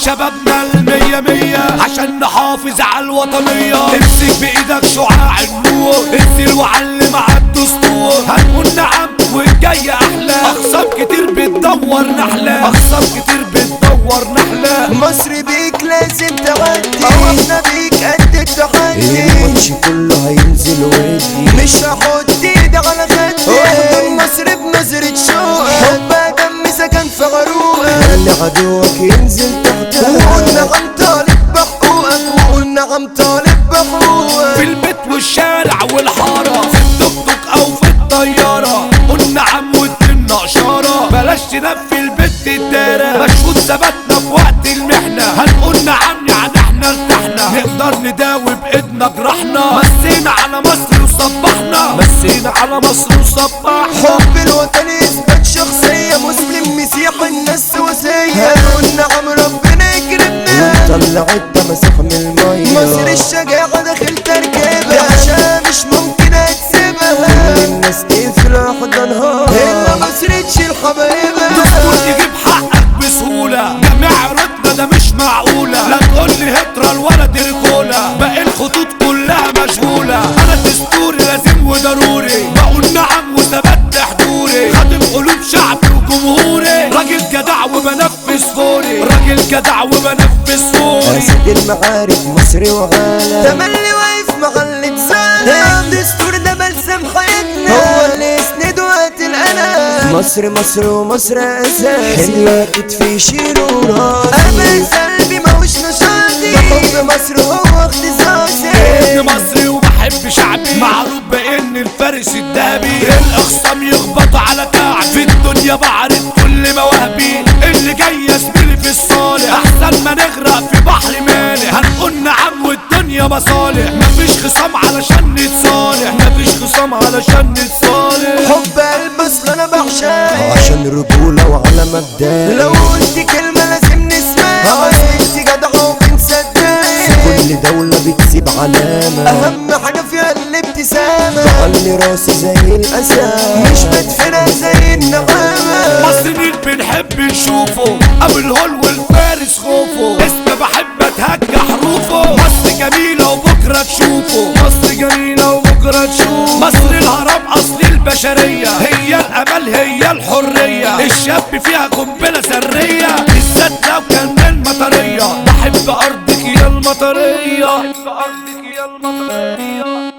شبابنا المية مية عشان نحافظ على الوطنية امسك بايدك شعاع النور انزل وعلم على الدستور هنقول نعم والجاي احلى اخصام كتير بتدور نحلة اخصام كتير بتدور نحلة مصر بيك لازم تعدي احنا بيك قد التحدي الماتش كله هينزل ويدي مش هحط ايدي على خدي احضن مصر بنظرة شوق حبها دم سكن في غروقك خلي عدوك ينزل تحتها وقلنا عم طالب بحقوقك وقلنا عم طالب بحقوقك في البيت والشارع والحارة في التوك توك او في الطيارة قلنا عم ودنا اشارة بلاش تنام في البيت الدارة مشهود ثباتنا في وقت المحنة هنقول نعم يعني احنا ارتحنا نقدر نداوي بايدنا جرحنا مسينا على مصر وصبحنا مسينا على مصر وصبحنا حب الوطن يثبت شخصية مسلم مسيحي الناس وسية قلنا عم ربنا يكرمنا طلع التمسح من المية مصر الشجاعة داخل تركيبة عشان مش ممكن هتسيبها الناس تقفل احضانها إلا مصر تشيل حبايبها دستور تجيب حقك بسهولة جميع ردنا ده مش معقولة لا تقول لي هترا ولا تركولا باقي الخطوط كلها مشغولة أنا دستوري لازم وضروري بقول نعم وثبت حضوري خادم قلوب شعبي وجمهوري راجل جدع وبنفذ فوري راجل جدع وبنفذ فوري اسد المعارك مصري وغالة تملي واقف محل سنة الدستور ده بلسم حياتنا هو اللي يسند وقت الألم مصر مصر ومصر اساس حلوة كتفي يشيلوا راسي أمل سلبي ماهوش نشاطي بحب مصر هو اختصاصي ابن مصري وبحب شعبي معروف بان الفارس الذهبي الاخصام يخبطوا على كعب في الدنيا بعرض كل مواهبي اللي جاي يا زميلي في الصالح احسن ما نغرق في بحر مالح هنقول نعم والدنيا مصالح مفيش خصام علشان نتصالح مفيش خصام علشان نتصالح حب قلب اصل انا بعشقك عشان رجولة وعلى مبدأ لو قلت كلمة لازم نسمعها انت جدعة وبنصدقك كل دولة بتسيب علامة اهم حاجة فيها الابتسامة خلي راسي زي الأسد مش مدفنة زي النغامة مصريين بنحب نشوفه ابو الهول والفارس خوفه اسم بحب اتهجى حروفه مصر جميلة وبكرة تشوفه مصر جميلة وبكرة تشوفه مصر الهرم اصل البشرية هي الامل هي الحرية الشاب فيها قنبلة سرية بالذات لو كان من مطرية بحب ارضك يا المطرية بحب ارضك يا المطرية